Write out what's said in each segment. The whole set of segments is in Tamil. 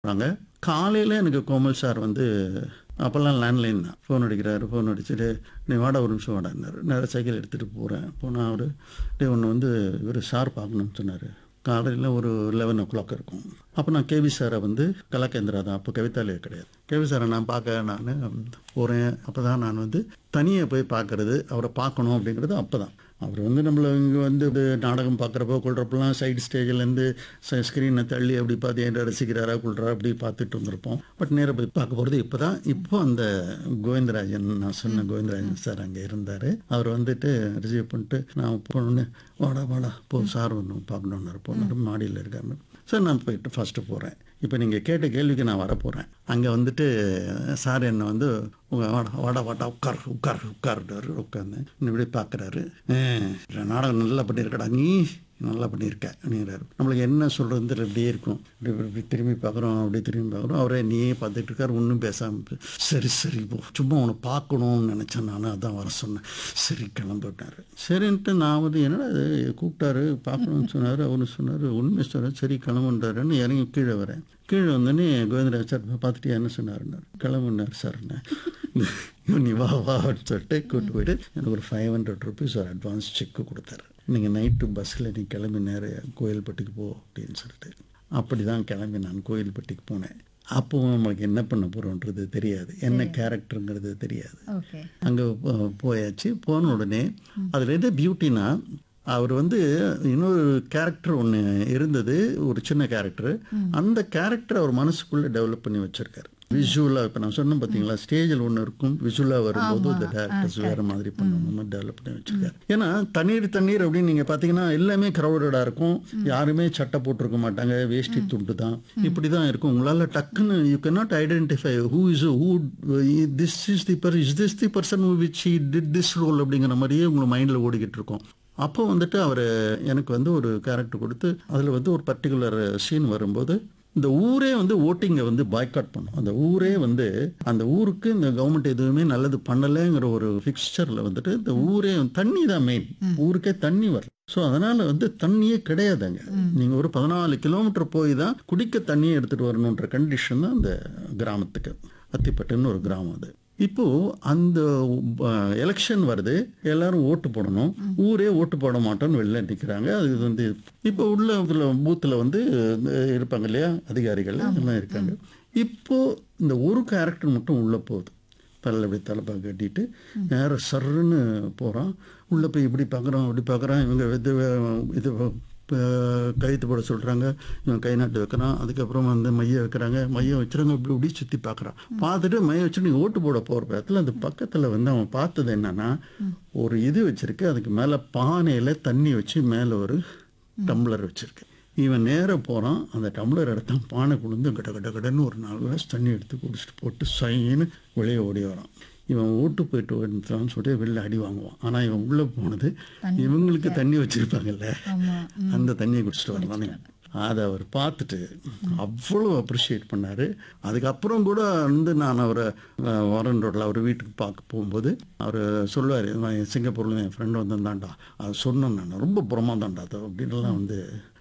நாங்க காலையில் எனக்கு கோமல் சார் வந்து அப்போல்லாம் லேண்ட்லைன் தான் ஃபோன் அடிக்கிறாரு ஃபோன் அடிச்சுட்டு நீ வாடா ஒரு நிமிஷம் வாடான்னாரு நேரம் சைக்கிள் எடுத்துகிட்டு போகிறேன் போனால் அவர் டே ஒன்று வந்து இவர் சார் பார்க்கணும்னு சொன்னார் காலையில் ஒரு லெவன் ஓ கிளாக் இருக்கும் அப்போ நான் கேவி சாரை வந்து கலாகேந்திரா தான் அப்போ கவிதாலயே கிடையாது கேவி சாரை நான் பார்க்க நான் போகிறேன் அப்போ தான் நான் வந்து தனியாக போய் பார்க்கறது அவரை பார்க்கணும் அப்படிங்கிறது அப்போ தான் அவர் வந்து நம்மளை இங்கே வந்து இது நாடகம் பார்க்குறப்போ கொள்றப்பெல்லாம் சைடு ஸ்டேஜ்லேருந்து ஸ்க்ரீனை தள்ளி அப்படி பார்த்து என்ன ரசிக்கிறாரா கொள்றாரா அப்படி பார்த்துட்டு வந்திருப்போம் பட் நேராக போய் பார்க்க போகிறது இப்போ தான் இப்போ அந்த கோவிந்தராஜன் நான் சொன்ன கோவிந்தராஜன் சார் அங்கே இருந்தார் அவர் வந்துட்டு ரிசீவ் பண்ணிட்டு நான் போனோடனே வாடா வாடா போ சார் ஒன்று பார்க்கணுன்னு போனார் மாடியில் இருக்காரு சார் நான் போயிட்டு ஃபஸ்ட்டு போகிறேன் இப்போ நீங்கள் கேட்ட கேள்விக்கு நான் வர போகிறேன் அங்கே வந்துட்டு சார் என்னை வந்து உங்க வாடா வாடா வாடா உட்கார் உட்கார் உட்கார்றாரு உட்காந்து இப்படி பார்க்குறாரு நாடகம் நல்லா பண்ணியிருக்கடா நீ நல்லா பண்ணியிருக்க அப்படிங்கிறாரு நம்மளுக்கு என்ன சொல்கிறது அப்படியே இருக்கும் இப்படி இப்படி இப்படி திரும்பி பார்க்குறோம் அப்படியே திரும்பி பார்க்குறோம் அவரே நீயே பார்த்துட்டு இருக்காரு ஒன்றும் பேசாமல் சரி சரி போ சும்மா உன்னை பார்க்கணும்னு நினச்சேன் நான் அதான் வர சொன்னேன் சரி கிளம்பிட்டாரு சரின்ட்டு நான் வந்து என்னடா இது கூப்பிட்டாரு பார்க்கணும்னு சொன்னார் அவரு சொன்னார் உண்மை சொன்னார் சரி கிளம்புன்றாருன்னு இறங்கி கீழே வரேன் கீழே வந்தோடனே கோவிந்தராஜ் சார் பார்த்துட்டு என்ன சொன்னாருன்னாரு கிளம்புனார் சார்ன்னு நீ வா வா அப்படின்னு சொல்லிட்டு கூப்பிட்டு போயிட்டு எனக்கு ஒரு ஃபைவ் ஹண்ட்ரட் ருபீஸ் ஒரு அட்வான்ஸ் செக்கு கொடுத்தாரு நீங்கள் நைட்டு பஸ்ஸில் நீ கிளம்பி நேர கோயில்பட்டிக்கு போ அப்படின்னு சொல்லிட்டு அப்படி தான் கிளம்பி நான் கோயில்பட்டிக்கு போனேன் அப்போ நம்மளுக்கு என்ன பண்ண போகிறோன்றது தெரியாது என்ன கேரக்டருங்கிறது தெரியாது ஓகே அங்கே போயாச்சு போன உடனே அதில் எது பியூட்டினா அவர் வந்து இன்னொரு கேரக்டர் ஒன்று இருந்தது ஒரு சின்ன கேரக்டர் அந்த கேரக்டர் அவர் மனசுக்குள்ளே டெவலப் பண்ணி வச்சிருக்காரு விஷுவலாக இப்போ நான் சொன்னேன் பார்த்தீங்களா ஸ்டேஜில் ஒன்று இருக்கும் விஷுவலாக வரும்போது இந்த டேரக்டர்ஸ் வேறு மாதிரி பண்ணணும் டெவலப் பண்ணி வச்சிருக்காரு ஏன்னா தண்ணீர் தண்ணீர் அப்படின்னு நீங்கள் பார்த்தீங்கன்னா எல்லாமே க்ரௌடடாக இருக்கும் யாருமே சட்டை போட்டிருக்க மாட்டாங்க வேஷ்டி துண்டு தான் இப்படி தான் இருக்கும் உங்களால் டக்குன்னு you can not identify who is who this is the per is this the person which he did this role அப்படிங்கிற மாதிரியே உங்களுக்கு மைண்டில் ஓடிக்கிட்டு இருக்கும் அப்போ வந்துட்டு அவர் எனக்கு வந்து ஒரு கேரக்டர் கொடுத்து அதில் வந்து ஒரு பர்டிகுலர் சீன் வரும்போது இந்த ஊரே வந்து ஓட்டிங்கை வந்து பாய்காட் பண்ணும் அந்த ஊரே வந்து அந்த ஊருக்கு இந்த கவர்மெண்ட் எதுவுமே நல்லது பண்ணலைங்கிற ஒரு ஃபிக்ஸ்சரில் வந்துட்டு இந்த ஊரே தண்ணி தான் மெயின் ஊருக்கே தண்ணி வரும் ஸோ அதனால வந்து தண்ணியே கிடையாதுங்க நீங்கள் ஒரு பதினாலு கிலோமீட்டர் போய் தான் குடிக்க தண்ணியை எடுத்துகிட்டு வரணுன்ற கண்டிஷன் தான் அந்த கிராமத்துக்கு அத்திப்பட்டுன்னு ஒரு கிராமம் அது இப்போ அந்த எலெக்ஷன் வருது எல்லாரும் ஓட்டு போடணும் ஊரே ஓட்டு போட மாட்டோம்னு வெளில நிற்கிறாங்க அது வந்து இப்போ உள்ள இதில் பூத்தில் வந்து இருப்பாங்க இல்லையா அதிகாரிகள் எல்லாம் இருக்காங்க இப்போ இந்த ஒரு கேரக்டர் மட்டும் உள்ளே போகுது தலை அப்படி தலைப்பா கட்டிட்டு நேரம் சர்ன்னு போகிறான் உள்ளே போய் இப்படி பார்க்குறான் அப்படி பார்க்குறான் இவங்க இது இது கழுத்து போட சொல்கிறாங்க இவன் கை நாட்டு வைக்கிறான் அதுக்கப்புறம் வந்து மைய வைக்கிறாங்க மையம் வச்சுறாங்க இப்படி இப்படி சுற்றி பார்க்குறான் பார்த்துட்டு மையம் வச்சு நீ ஓட்டு போட போகிற இடத்துல அந்த பக்கத்தில் வந்து அவன் பார்த்தது என்னன்னா ஒரு இது வச்சிருக்கு அதுக்கு மேலே பானையில் தண்ணி வச்சு மேலே ஒரு டம்ளர் வச்சிருக்கு இவன் நேராக போகிறான் அந்த டம்ளர் எடுத்தான் பானை கொண்டு கட கட கடன்னு ஒரு நாலு கிளாஸ் தண்ணி எடுத்து குடிச்சிட்டு போட்டு சைன்னு வெளியே ஓடி வரான் இவன் ஓட்டு போயிட்டு வந்துட்டான்னு சொல்லிட்டு வெளில அடி வாங்குவான் ஆனால் இவன் உள்ளே போனது இவங்களுக்கு தண்ணி வச்சுருப்பாங்கல்ல அந்த தண்ணியை குடிச்சிட்டு வரலான்னு அதை அவர் பார்த்துட்டு அவ்வளோ அப்ரிஷியேட் பண்ணார் அதுக்கப்புறம் கூட வந்து நான் அவரை வாரன் ரோட்டில் அவர் வீட்டுக்கு பார்க்க போகும்போது அவர் சொல்லுவார் சிங்கப்பூரில் என் ஃப்ரெண்டு வந்திருந்தாண்டா அது சொன்னேன் நான் ரொம்ப புறமாதான்டா அது அப்படின்லாம் வந்து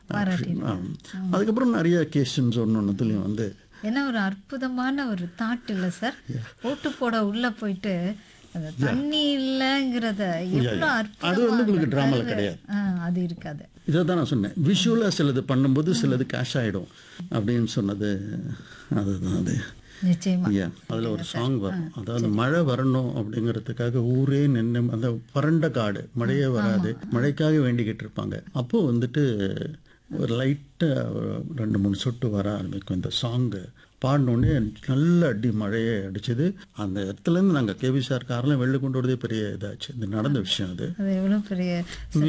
அதுக்கப்புறம் நிறைய கேஷன்ஸ் ஒன்று ஒன்றுத்துலேயும் வந்து என்ன ஒரு அற்புதமான ஒரு தாட் இல்ல சார் ஓட்டு போட உள்ள போயிட்டு அந்த தண்ணி இல்லைங்கிறத எவ்வளோ அது வந்து உங்களுக்கு ட்ராமாவில் கிடையாது அது இருக்காது இதை தான் நான் சொன்னேன் விஷுவலாக சிலது பண்ணும்போது சிலது கேஷ் ஆகிடும் அப்படின்னு சொன்னது அதுதான் அது நிச்சயமா ஐயா அதில் ஒரு சாங் வரும் அதாவது மழை வரணும் அப்படிங்கிறதுக்காக ஊரே நின்று அந்த வறண்ட காடு மழையே வராது மழைக்காக வேண்டிக்கிட்டு இருப்பாங்க அப்போது வந்துட்டு ஒரு லைட்டாக ரெண்டு மூணு சொட்டு வர ஆரம்பிக்கும் இந்த சாங்கு பாடினோடனே நல்ல அடி மழையே அடிச்சது அந்த இடத்துலேருந்து நாங்கள் கேவி சார் காரெலாம் வெளில கொண்டு வரதே பெரிய இதாச்சு இது நடந்த விஷயம் அது அது எவ்வளோ பெரிய